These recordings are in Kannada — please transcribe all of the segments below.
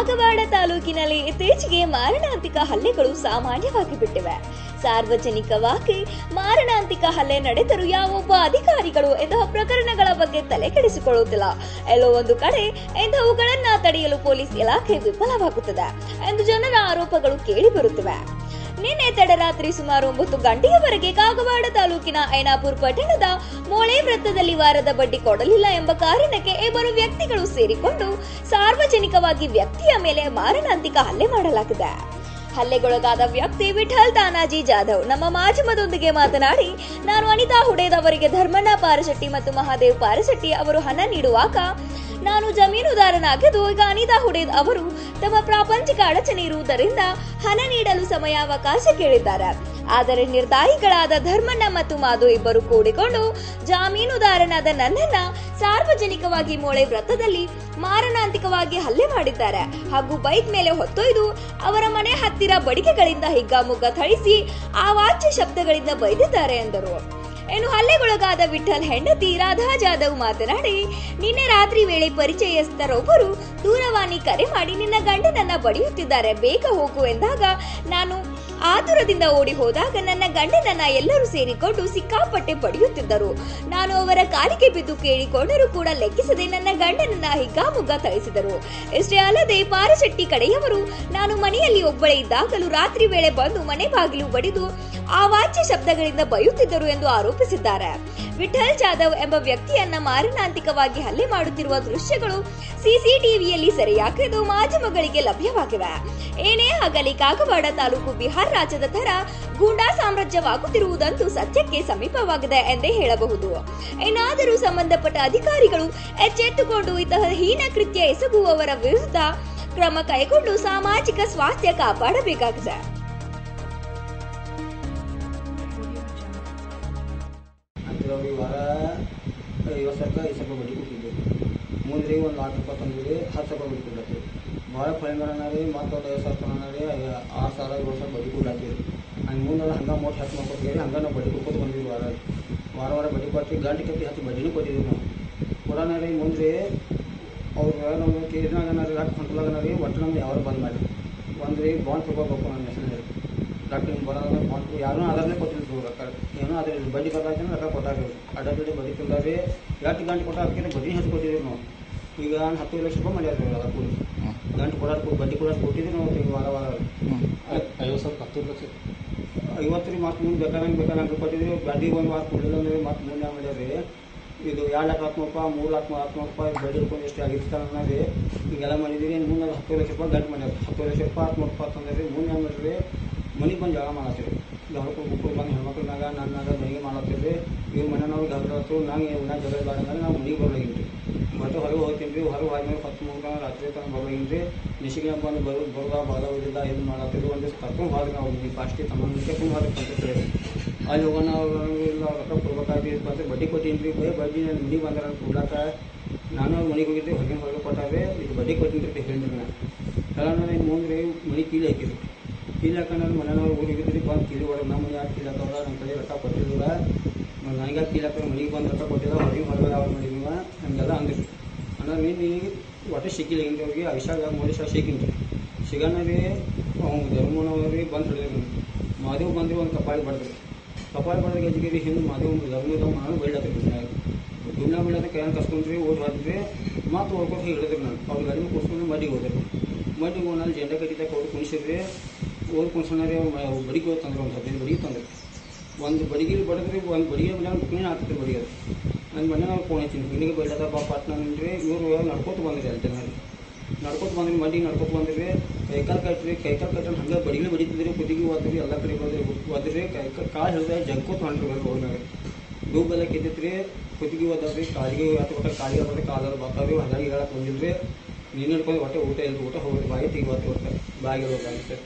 ಕಾಗವಾಡ ತಾಲೂಕಿನಲ್ಲಿ ಇತ್ತೀಚೆಗೆ ಮಾರಣಾಂತಿಕ ಹಲ್ಲೆಗಳು ಸಾಮಾನ್ಯವಾಗಿ ಬಿಟ್ಟಿವೆ ಸಾರ್ವಜನಿಕವಾಗಿ ಮಾರಣಾಂತಿಕ ಹಲ್ಲೆ ನಡೆದರೂ ಯಾವೊಬ್ಬ ಅಧಿಕಾರಿಗಳು ಇಂತಹ ಪ್ರಕರಣಗಳ ಬಗ್ಗೆ ತಲೆ ಕೆಡಿಸಿಕೊಳ್ಳುತ್ತಿಲ್ಲ ಎಲ್ಲೋ ಒಂದು ಕಡೆ ಇಂತಹವುಗಳನ್ನ ತಡೆಯಲು ಪೊಲೀಸ್ ಇಲಾಖೆ ವಿಫಲವಾಗುತ್ತದೆ ಎಂದು ಜನರ ಆರೋಪಗಳು ಕೇಳಿಬರುತ್ತಿವೆ ನಿನ್ನೆ ತಡರಾತ್ರಿ ಸುಮಾರು ಒಂಬತ್ತು ಗಂಟೆಯವರೆಗೆ ಕಾಗವಾಡ ತಾಲೂಕಿನ ಐನಾಪುರ ಪಟ್ಟಣದ ಮೋಳೆ ವೃತ್ತದಲ್ಲಿ ವಾರದ ಬಡ್ಡಿ ಕೊಡಲಿಲ್ಲ ಎಂಬ ಕಾರಣಕ್ಕೆ ಇಬ್ಬರು ವ್ಯಕ್ತಿಗಳು ಸೇರಿಕೊಂಡು ಸಾರ್ವಜನಿಕವಾಗಿ ವ್ಯಕ್ತಿಯ ಮೇಲೆ ಮಾರಣಾಂತಿಕ ಹಲ್ಲೆ ಮಾಡಲಾಗಿದೆ ಹಲ್ಲೆಗೊಳಗಾದ ವ್ಯಕ್ತಿ ವಿಠಲ್ ತಾನಾಜಿ ಜಾಧವ್ ನಮ್ಮ ಮಾಧ್ಯಮದೊಂದಿಗೆ ಮಾತನಾಡಿ ನಾನು ಅನಿತಾ ಹುಡೇದ್ ಅವರಿಗೆ ಧರ್ಮಣ್ಣ ಪಾರಶೆಟ್ಟಿ ಮತ್ತು ಮಹಾದೇವ್ ಪಾರಶೆಟ್ಟಿ ಅವರು ಹಣ ನೀಡುವಾಗ ನಾನು ಜಮೀನುದಾರನಾಗಿದ್ದು ಈಗ ಅನಿತಾ ಹುಡೇದ್ ಅವರು ತಮ್ಮ ಪ್ರಾಪಂಚಿಕ ಅಡಚಣೆ ಇರುವುದರಿಂದ ಹಣ ನೀಡಲು ಸಮಯಾವಕಾಶ ಕೇಳಿದ್ದಾರೆ ಆದರೆ ನಿರ್ದಾಯಿಗಳಾದ ಧರ್ಮಣ್ಣ ಮತ್ತು ಮಾಧು ಇಬ್ಬರು ಕೂಡಿಕೊಂಡು ಜಾಮೀನುದಾರನಾದ ನನ್ನನ್ನ ಸಾರ್ವಜನಿಕವಾಗಿ ಮೋಳೆ ವೃತ್ತದಲ್ಲಿ ಮಾರಣಾಂತಿಕವಾಗಿ ಹಲ್ಲೆ ಮಾಡಿದ್ದಾರೆ ಹಾಗೂ ಬೈಕ್ ಮೇಲೆ ಹೊತ್ತೊಯ್ದು ಅವರ ಮನೆ ಹತ್ತಿರ ಬಡಿಗೆಗಳಿಂದ ಹಿಗ್ಗಾಮುಗ್ಗ ಥಳಿಸಿ ಆವಾಚ್ಯ ಶಬ್ದಗಳಿಂದ ಬೈದಿದ್ದಾರೆ ಎಂದರು ಇನ್ನು ಹಲ್ಲೆಗೊಳಗಾದ ವಿಠಲ್ ಹೆಂಡತಿ ರಾಧಾ ಜಾಧವ್ ಮಾತನಾಡಿ ನಿನ್ನೆ ರಾತ್ರಿ ವೇಳೆ ಪರಿಚಯಸ್ಥರೊಬ್ಬರು ದೂರವಾಣಿ ಕರೆ ಮಾಡಿ ನಿನ್ನ ಗಂಡನನ್ನ ಬಡಿಯುತ್ತಿದ್ದಾರೆ ಬೇಗ ಹೋಗು ಎಂದಾಗ ನಾನು ಆತುರದಿಂದ ಓಡಿ ಹೋದಾಗ ನನ್ನ ಗಂಡನನ್ನ ಎಲ್ಲರೂ ಸೇರಿಕೊಂಡು ಸಿಕ್ಕಾಪಟ್ಟೆ ಬಡಿಯುತ್ತಿದ್ದರು ನಾನು ಅವರ ಕಾಲಿಗೆ ಬಿದ್ದು ಕೇಳಿಕೊಂಡರೂ ಕೂಡ ಲೆಕ್ಕಿಸದೆ ನನ್ನ ಗಂಡನನ್ನ ಹಿಗ್ಗಾಮುಗ್ಗ ಥಳಿಸಿದರು ಇಷ್ಟೇ ಅಲ್ಲದೆ ಪಾರಶೆಟ್ಟಿ ಕಡೆಯವರು ನಾನು ಮನೆಯಲ್ಲಿ ಒಬ್ಬಳೇ ಇದ್ದಾಗಲೂ ರಾತ್ರಿ ವೇಳೆ ಬಂದು ಮನೆ ಬಾಗಿಲು ಬಡಿದು ಆವಾಚ್ಯ ಶಬ್ದಗಳಿಂದ ಬೈಯುತ್ತಿದ್ದರು ಎಂದು ಆರೋಪಿಸಿದ್ದಾರೆ ವಿಠಲ್ ಜಾಧವ್ ಎಂಬ ವ್ಯಕ್ತಿಯನ್ನ ಮಾರಣಾಂತಿಕವಾಗಿ ಹಲ್ಲೆ ಮಾಡುತ್ತಿರುವ ದೃಶ್ಯಗಳು ಸಿಸಿಟಿವಿಯಲ್ಲಿ ಸೆರೆಯಾಗಿದ್ದು ಮಾಧ್ಯಮಗಳಿಗೆ ಲಭ್ಯವಾಗಿವೆ ಏನೇ ಆಗಲಿ ಕಾಗವಾಡ ತಾಲೂಕು ಬಿಹಾರ ರಾಜ್ಯದ ತರ ಗೂಂಡಾ ಸಾಮ್ರಾಜ್ಯವಾಗುತ್ತಿರುವುದಂತೂ ಸತ್ಯಕ್ಕೆ ಸಮೀಪವಾಗಿದೆ ಎಂದೇ ಹೇಳಬಹುದು ಏನಾದರೂ ಸಂಬಂಧಪಟ್ಟ ಅಧಿಕಾರಿಗಳು ಎಚ್ಚೆತ್ತುಕೊಂಡು ಇಂತಹ ಹೀನ ಕೃತ್ಯ ಎಸಗುವವರ ವಿರುದ್ಧ ಕ್ರಮ ಕೈಗೊಂಡು ಸಾಮಾಜಿಕ ಸ್ವಾಸ್ಥ್ಯ ಕಾಪಾಡಬೇಕಾಗಿದೆ ಅಂಥವ್ರಿಗೆ ವಾರ ಐವತ್ತು ಸಾವಿರ ಐದು ಸಾವಿರ ಬಡ್ಡಿ ಕೊಟ್ಟಿದ್ದೆ ಮುಂದೆ ಒಂದು ನಾಲ್ಕು ರೂಪಾಯಿ ತಂದಿರಿ ಹತ್ತು ಸಾವಿರ ಬಡ್ಡಿ ಕೊಡ್ಲತ್ತೀವಿ ಭಾಳ ಫೈನ್ಗಳನ್ನ ರೀ ಮತ್ತೊಂದು ಐದು ಸಾವಿರ ತನ ರೀ ಆರು ಸಾವಿರ ಏಳು ಸಾವಿರ ಬಡ್ಡಿ ಕೊಡ್ಲತ್ತೀವಿ ಹಂಗೆ ಮುಂದೆ ಹಂಗೆ ಮೋಟ್ ಹತ್ತು ಮಾಡ್ಕೊತೀವಿ ಹಂಗೆ ನಾವು ಬಡ್ಡಿ ಕೊಡ್ಕೊತ ಬಂದಿದ್ವಿ ವಾರ ವಾರ ವಾರ ಬಡ್ಡಿ ಕೊಟ್ಟು ಗಂಟೆ ಕತ್ತಿ ಹತ್ತು ಬಡ್ಡಿನೂ ಕೊಟ್ಟಿದ್ವಿ ನಾವು ಕೊಡೋಣ ರೀ ಮುಂದೆ ಅವ್ರು ನಮ್ಗೆ ಕೇಳಿದ್ನಾಗ ರೀ ರೊಕ್ಕ ಹೊಂಟಲಾಗನ ರೀ ಒಟ್ಟು ನಮ್ಗೆ ಯಾರು ಬಂದ್ ಮಾಡಿ ಒಂದು ರೀ ಬಾಂಡ್ ತೊಗೋಬೇಕು ನನ್ನ ಹೆಸರಲ್ಲಿ ಡಾಕ್ಟರ್ ಹಿಂಗೆ ಬರೋದ್ರೆ ಬಾಂಡ್ ಯಾರೂ ಆಧಾರನೇ ಕೊಟ್ಟಿದ್ರು ರೊಕ್ಕ ಏನೋ ಅದ್ರ ಬಡ್ಡಿ ಬರ್ಲಾಯ್ತು ರೊಕ್ಕ ಕೊಟ್ಟಾಗ ಅಡ್ಡ ಬಡ್ಡಿ ಬಡ್ಡಿ ತುಂಡಾರಿ ಎಷ್ಟು ಗಂಟೆ ಕೊಟ್ಟ ಅದಕ್ಕೆ ಬಡ್ಡಿ ಹೆಚ್ಚು ಕೊಟ್ಟಿದ್ದೀವಿ ನಾವು ಈಗ ಒಂದು ಹತ್ತು ಲಕ್ಷ ರೂಪಾಯಿ ಮಾಡ್ಯಾರ ಅದ ಕೂಡಿ ಗಂಟೆ ಕೊಡೋದು ಬಡ್ಡಿ ಕೊಡೋದು ಕೊಟ್ಟಿದ್ದೀವಿ ನಾವು ಈಗ ವಾರ ವಾರ ಐವತ್ತು ಸಾವಿರ ಹತ್ತು ಲಕ್ಷ ಐವತ್ತು ರೀ ಮತ್ತೆ ಮುಂದೆ ಬೇಕಾದಂಗೆ ಬೇಕಾದಂಗೆ ಕೊಟ್ಟಿದ್ರಿ ಬಡ್ಡಿ ಒಂದು ವಾರ ಕೊಡಲಿಲ್ಲ ಅಂದ್ರೆ ಮತ್ತೆ ಮುಂದೆ ಮಾಡ್ಯಾರಿ ಇದು ಎರಡು ಲಕ್ಷ ಹತ್ತು ರೂಪಾಯಿ ಮೂರು ಲಕ್ಷ ಹತ್ತು ರೂಪಾಯಿ ಬಡ್ಡಿ ಹಿಡ್ಕೊಂಡು ಎಷ್ಟು ಆಗಿರ್ತಾರ ಅನ್ನೋದು ಈಗೆಲ್ಲ ಮಾಡಿದ್ದೀರಿ ಮುಂದೆ ಹತ್ತು ಲಕ್ಷ ರೂಪಾಯಿ ಗಂಟು ಮಾಡ್ಯಾರ ಹತ್ತು ಲಕ್ಷ ರೂಪಾಯಿ ಹತ್ತು ರೂಪಾಯಿ ತಂದ್ರಿ ಮುಂದೆ ಏನು ಮಾಡಿರಿ ಮನೆಗೆ ಬಂದು ಜಗಳ ಮಾಡತ್ತೀರಿ ಗೌರವ ಮಕ್ಕಳು ಬಂದು ಹೆಣ್ಮಕ್ಳನಾಗ ನನ್ನಾಗ ಮನೆಗೆ ಮಾಡತ್ತೀರಿ ಇವ್ರ ಮನೆಯವ್ರು ಗೌರವತ್ತು ನಂಗೆ ಉಣ್ಣ ಜಗಳ ಬೇಡ ಅಂದ್ರೆ ನಾವು ಮನೆಗೆ ಬರ್ಲಾಗಿನ್ರಿ ಮತ್ತೆ ಹೊರಗೆ ಹೋಗ್ತೀನಿ ರೀ ಹೊರಗೆ ಹೋದ್ಮೇಲೆ ಹತ್ತು ಮೂರು ರಾತ್ರಿ ತನಕ ಬರ್ಲಾಗಿನ್ ರೀ ನಿಶಿಗೆ ಬಂದು ಬರೋ ಬರುವ ಬರೋದಿಲ್ಲ ಏನು ಮಾಡತ್ತೀರಿ ಒಂದು ದಿವಸ ಕರ್ಕೊಂಡು ಹೋದ್ರೆ ನಾವು ಈ ಫಾಸ್ಟಿಗೆ ತಮ್ಮ ಕರ್ಕೊಂಡು ಹೋದ್ರೆ ಕಂತಿರ್ತೀವಿ ಅಲ್ಲಿ ಹೋಗೋಣ ಇಲ್ಲ ರೊಕ್ಕ ಕೊಡ್ಬೇಕಾಗಿ ಬಂದು ಬಡ್ಡಿ ಕೊಟ್ಟೀನಿ ರೀ ಬೈ ಬಡ್ಡಿ ನಾನು ಮನೆಗೆ ಬಂದಾರ ಕೊಡ್ಲಾಕ ನಾನು ಅವ್ರ ಮನೆಗೆ ಹೋಗಿದ್ದೆ ಹೊರಗಿನ ಹೊರಗೆ ಕೊಟ್ಟಾರೆ ಇದು ಬಡ್ಡಿ ಕೊಟ್ಟಿನಿ ರೀ ಹೇಳಿದ್ರಿ ನಾನು ಎಲ್ಲ ನಾನು ಮುಂದೆ ಮನೆ ಕೀಲಿ ಹಾಕಿದ್ರು ಕೀಲಿ ಹಾಕೊಂಡು ಮನೆಯವ್ರು ಊರಿಗೆ ಹೋಗಿದ್ರಿ ಬಂದು ಕೀಲಿ ಹೊಡೆದು ನಮ್ಮ ಮನೆ ಯಾರು ಕೀಲಿ ಹಾಕವ್ರ ನಮ್ಮ ಕಡೆ ರೊಕ್ಕ ಕೊಟ್ಟಿಲ್ಲ ನನಗೆ ಕೀಲಿ ಹಾಕೋರು ಮನೆಗೆ ಬಂದು ರೊಕ್ಕ ಕೊಟ್ಟಿಲ್ಲ ಹೊರಗೆ ಹೊರಗೆ ಅವ್ರು ಮಾಡಿದ್ವ ಹಂಗೆಲ್ಲ ಅಂದ್ರಿ ಅನ್ನೋ ನೀನು ಒಟ್ಟೆ ಸಿಕ್ಕಿಲ್ಲ ಹಿಂಗೆ ಅವ್ರಿಗೆ ಐಶಾಗ ಮೋದಿಶಾಗ ಸಿಕ್ಕಿನ್ರಿ ಸಿಗಣ್ಣ ರೀ ಅವ್ನು ಧರ್ಮನವ್ರಿ ಬಂದು ಹಿಡಿದ್ರಿ ಮಾದೇವ್ ಬಂದ್ರೆ ಒಂದು ಕಪಾಳಿ ಬಡ್ದ್ರಿ ಕಪಾಳಿ ಬಡ್ದಾಗ ಎಜ್ಗಿರಿ ಹಿಂದೆ ಮಾದೇವ್ ಧರ್ಮದ ನಾನು ಬೈಲತ್ರಿ ದುಡ್ನಾಗ ದುಡ್ನ ಬೀಳದ ಕೈಯನ್ನು ಕಸ್ಕೊಂಡ್ರಿ ಓಡ್ ಹೋದ್ರಿ ಮತ್ತು ಹೋಗ್ಕೊಂಡು ಹಿಡಿದ್ರಿ ನಾನು ಅವ್ರ ಗಾಡಿ ಕೂರ್ಸ್ಕೊಂಡು ಮಡಿಗೆ ಹೋದ್ರಿ ಮಡಿಗೆ ಹೋಗಿ ಜೆಂಡ ಕಟ್ಟಿದಾಗ ಅವ್ರು ಕುಣಿಸಿದ್ರಿ ಓದ್ ಕುಣಿಸೋಣ ಬಡಿಗೆ ಹೋಗಿ ತಂದ್ರೆ ಒಂದು ಹದಿನೈದು ಬಡಿಗೆ ತಂದ್ರಿ ಒಂದು ಬಡಿಗೆ ಬಡದ್ರಿ ಒಂದು ಬಡಿಗೆ ಬಿಡ ಕ್ಲೀನ್ ಆಗ್ತದೆ ಬಡಿಗೆ ಅದು ನನ್ನ ಮನೆ ನಾವು ಫೋನ್ ಹಚ್ಚಿನಿ ಬಿಡಿಗೆ ಬೈಲದ ಬಾ ಪಟ್ನ ನಿಂದ್ರಿ ಇವರು ನಡ್ಕೋತ ಬಂದ್ರಿ ಅಲ್ಲಿ ಜನ ನಡ್ಕೋತ ಬಂದ್ರಿ ಮಡಿ ನಡ್ಕೋತ ಬಂದ್ರಿ ಕೈಕಾಲು ಕಟ್ರಿ ಕೈಕಾಲು ಕಟ್ರಿ ಹಂಗೆ ಬಡಿಗೆ ಬಡಿತಿದ್ರಿ ಕುದಿಗೆ ಓದ್ರಿ ಎಲ್ಲ ಕಡೆ ಹೋದ್ರಿ ಓದ್ರಿ ಕೈ ಕಾಲು ಹಿಡ್ದ ಜಗ್ಕೋತ ಹೊಂಟ್ರಿ ಬರೀ ರೋಡ್ನಾಗ ಡೂಬೆಲ್ಲ ಕೆತ್ತಿತ್ರಿ ಕುತ್ತಿಗೆ ಓದವ್ರಿ ಕಾಲಿಗೆ ಹತ್ತು ಕೊಟ್ಟ ಕಾಲಿಗೆ ಬರ್ರಿ ಕಾಲಲ್ಲಿ ಬರ್ತಾವ್ರಿ ಹಂಗಾಗಿ ಹೇಳಕ್ ಬಂದಿಲ್ರಿ ನೀನು ಹಿಡ್ಕೊಂಡು ಹೊಟ್ಟೆ ಊಟ ಇಲ್ಲ ಊಟ ಹೋಗ್ರಿ ಬಾಯಿ ತೆಗಿ ಬರ್ತೀವಿ ಒಟ್ಟು ಬಾಯಿಗೆ ಹೋಗ್ರಿ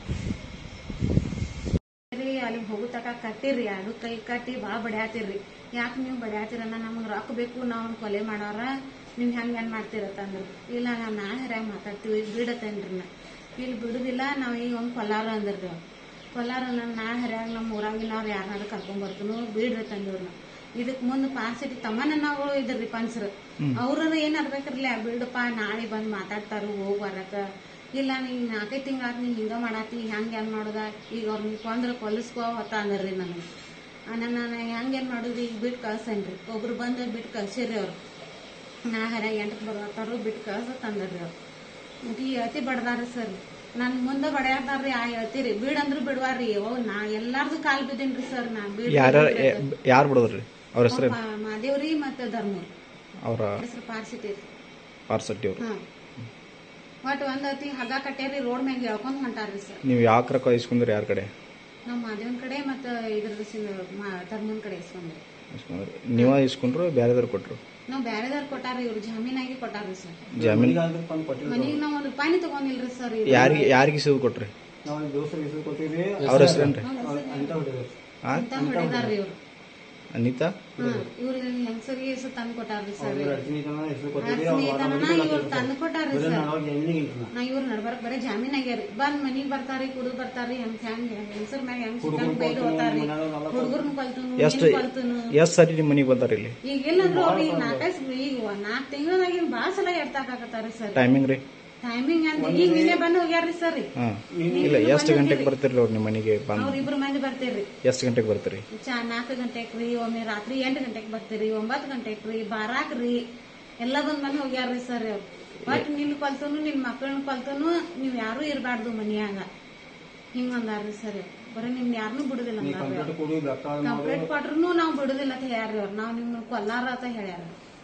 ರೀ ಅಲ್ಲಿಗೆ ಹೋಗೋ ತಕ ಕಟ್ಟಿರಿ ಅದು ಕೈ ಕಟ್ಟಿ ಭಾಳ ಬಡ್ಯಾತಿರ್ರಿ ಯಾಕೆ ನೀವು ಬಡ್ಯಾತಿರನ್ನ ನಮಗೆ ರೊಕ್ಕ ಬೇಕು ನಾವು ಕೊಲೆ ಮಾಡೋರ ನೀವು ಹೆಂಗೆ ಏನು ಮಾಡ್ತಿರತ್ತಂದ್ರೆ ಇಲ್ಲ ನಾವು ನಾಳೆ ಹರ್ಯಾಗ ಮಾತಾಡ್ತೀವಿ ಬಿಡತ್ತೇನ್ರಿ ನಾ ಇಲ್ಲಿ ಬಿಡುದಿಲ್ಲ ನಾವು ಈಗ ಒಂದು ಕೊಲ್ಲಾರ ಅಂದ್ರಿ ಕೊಲ್ಲಾರ ನಾಳೆ ಹರ್ಯಾಗ ನಮ್ಮ ಊರಾಗಿನವ್ರು ಯಾರನ್ನಾರು ಕರ್ಕೊಂಬರ್ತೀನೋ ಬಿಡ್ರಿ ತಂದಿವ್ರನ್ನ ಇದಕ್ ಮುಂದೆ ಪಾನ್ಸಿಟಿ ತಮ್ಮನಗಳು ಇದ್ರಿ ಪನ್ಸರು ಅವ್ರ ಏನ್ ಅರ್ಬೇಕ್ರಲ್ಲ ಬಿಡಪ್ಪ ನಾಳೆ ಬಂದ್ ಮಾತಾಡ್ತಾರು ಹೋಗ್ ಬರಕ ಇಲ್ಲ ನೀ ನಾಲ್ಕೈದು ತಿಂಗಳಾತ್ ನೀ ಹಿಂಗ ಮಾಡಾತಿ ಹೆಂಗ್ ಏನ್ ಮಾಡುದ ಈಗ ಅವ್ರ ನೀ ಕೊಂದ್ರ ಕೊಲಿಸ್ಕೋ ಹೊತ್ತ ಅಂದ್ರಿ ನನಗೆ ನನ್ನ ನಾನು ಹೆಂಗ್ ಏನ್ ಮಾಡುದು ಈಗ ಬಿಟ್ಟು ಕಳ್ಸೇನ್ರಿ ಒಬ್ರು ಬಂದು ಬಿಟ್ಟು ಕಳ್ಸಿರಿ ಅವ್ರು ನಾ ಹರ ಎಂಟಕ್ಕೆ ಬರ್ತಾರು ಬಿಟ್ಟು ಕಳ್ಸತ್ ಅಂದ್ರಿ ಅವ್ರು ಈ ಅತಿ ಬಡ್ದಾರಿ ಸರ್ ನನ್ ಮುಂದೆ ಬಡ್ಯಾಡ್ತಾರ್ರಿ ಆ ಹೇಳ್ತೀರಿ ಬೀಡಂದ್ರು ಬಿಡ್ವಾರ್ರಿ ಓ ನಾ ಎಲ್ಲಾರ್ದು ಕಾಲ್ ಬಿದ್ದೀನ್ರಿ ಸರ್ ನಾ ಬೀಡ್ ಯಾರ ಯಾರು ಬಿಡೋದ್ರಿ ಅವ್ರ ಹೆಸರು ಮಾ- ಮಾದೇವ್ರಿ ಮತ್ತೆ ಧರ್ಮೂರ್ ಅವರ ಹೆಸರು ಪಾರ್ಸಿಟಿ ಪಾರ್ಸಟ್ಟಿ ಅವರು ಹಾ ಒಟ್ ಒಂದ್ ಅತಿ ಹಗ್ಗ ಕಟ್ಟ್ಯಾರಿ ರೋಡ್ ಮ್ಯಾಗ ಎಳ್ಕೊಂಡ್ ಹೊಂಟಾರ್ರಿ ಸರ್ ನೀವು ಯಾಕ್ರ ಕಳಿಸ್ಕೊಂಡ್ರಿ ಯಾರ ಕಡೆ ನಾವ್ ಮಾದೇವನ್ ಕಡೆ ಮತ್ತ ಇದ್ರ ಧರ್ಮನ್ ಕಡೆ ಇಸ್ಕೊಂಡ್ರಿ ಇಸ್ಕೊಂಡ್ರಿ ನೀವ ಇಸ್ಕೊಂಡ್ರು ಬೇರೆದವ್ರು ಕೊಟ್ರು ನಾವ್ ಬ್ಯಾರೆದವ್ರು ಕೊಟ್ಟಾರಿ ಇವ್ರು ಜಾಮೀನಾಗಿ ಕೊಟ್ಟಾರ್ರಿ ಸರ್ ಜಾಮೀನ್ ಮನಿಗಾದ್ರೆ ತಂದು ಕೊಟ್ಟಿಲ್ಲ ಮನಿಗ್ ನಾವ್ ಒಂದ್ ರೂಪಾಯಿನಿ ತಗೊಂಡಿಲ್ರಿ ಸರ್ ಯಾರಿಗೆ ಯಾರಿಗೆ ಇಸಿದು ಕೊಟ್ರಿ ನಾವು ದೋಸ್ತರ ಹೆಸರು ಕೊಟ್ಟಿದ್ವಿ ಅವ್ರ ಹೆಸರೇನ್ರಿ ಅಂತ ಹೊಡೆದ್ರು ಆ ಅಂತ ಹೊಡೆದಾರ್ರಿ ಇವ್ರು ಅನಿತಾ ಹಾ ಇವ್ರು ಹೆಂಗಸರಿಗೆ ಹೆಸರು ತಂದು ಕೊಟ್ಟಾರ್ರಿ ಸರ್ ಅವ್ರ ಅರ್ಜುನಿತನ ಹೆಸರು ಕೊಟ್ಟಿದ್ವಿ ಅವ್ರು ಸ್ನೇಹಿತನ ಇವ್ರು ತಂದು ಕೊಟ್ಟಾರ್ರಿ ಬರೀ ಸರ್ ನಾನು ಅವಾಗ ಜಮೀನಿಗೆ ಇಂಟ್ರನ. ನಾ ಇವ್ರು ನಡ್ಬರ್ಕ್ ಬರೀ ಜಾಮೀನ್ ಆಗ್ಯಾರಿ ಬಂದ್ ಮನಿಗ್ ಬರ್ತಾರಿ ಕುಡಿದ್ ಬರ್ತಾರಿ ಹೆಂಗ್ ಹೆಂಗ್ ಹೆಂಗಸರ್ ಮ್ಯಾಗ ಹೆಂಗ್ ಸಿಕ್ಕಂಗ್ ಬೈದು ಹೋತಾರಿ ಹುಡುಗರ್ನ ಕೊಲ್ತನು ಎಷ್ಟು ಏನ್ ಕೊಲ್ತನು ಎಷ್ಟು ಸರಿ ನಿಮ್ಮ ಮನೆಗೆ ಬಂದಾರ ಇಲ್ಲಿ ಈಗ ಇಲ್ಲಂದ್ರು ಅವ್ರು ಈಗ ನಾಲ್ಕೈದು ಈಗ ನಾಲ್ಕು ತಿಂಗಳಾಗಿನ ಬಾಳ ಸಲ ಎಡ್ತಾಕತ್ತಾರಿ ಸರ್ ಟೈಮಿಂಗ್ ರೀ ಟೈಮಿಂಗ್ ಅಂತ ಈಗ ನಿನ್ನೆ ಬಂದ್ ಹೋಗ್ಯಾರ್ರಿ ಸರ್ ಹಾ ಇಲ್ಲ ಎಷ್ಟು ಗಂಟೆಗೆ ಬರ್ತೀರಿ ಅವ್ರು ನಿಮ್ಮ ಮನೆಗೆ ಬಂದು ಅವ್ರ ಇಬ್ರು ಮಂದಿ ಬರ್ತೀರಿ ಎಷ್ಟು ಗಂಟೆಗೆ ಬರ್ತೀರಿ ಚಾ ನಾಲ್ಕು ಗಂಟೆಗೆ ರೀ ಒಮ್ಮೆ ರಾತ್ರಿ ಎಂಟು ಗಂಟೆಗೆ ಬರ್ತೀರಿ ಒಂಬತ್ತು ಗಂಟೆಗೆ ರೀ ಬಾರಾಕ್ ರೀ ಎಲ್ಲ ಬಂದ್ ಮಂದಿ ಹೋಗ್ಯಾರ್ರಿ ಸರ್ ಅವ್ರು ಬಟ್ ನಿನ್ ಕೊಲ್ತನು ನಿನ್ ಮಕ್ಕಳನ್ನ ಕೊಲ್ತನು ನೀವ್ ಯಾರು ಇರಬಾರ್ದು ಮನ್ಯಾಗ ಹಿಂಗ ಅಂದಾರ್ರಿ ಸರ್ ಬರೀ ನಿಮ್ ಯಾರನ್ನೂ ಬಿಡುದಿಲ್ಲ ನೀ ಅಂದಾರ್ರಿ ಕಂಪ್ಯೂಟರ್ ಕೊಡಿ ಬೇಕಾದ್ರೆ ಮಾಡು ಕಂಪ್ಲೇಂಟ್ ಕೊಟ್ರು ನಾವ್ ಬಿಡುದಿಲ್ಲ ಅಂತ ಹೇಳ್ಯಾರ್ರಿ ಅವ್ರು ನಾವ್ ನಿಮ್ನ ಕೊಲ್ಲಾರ ಅಂತ ಹೇಳ್ಯಾರ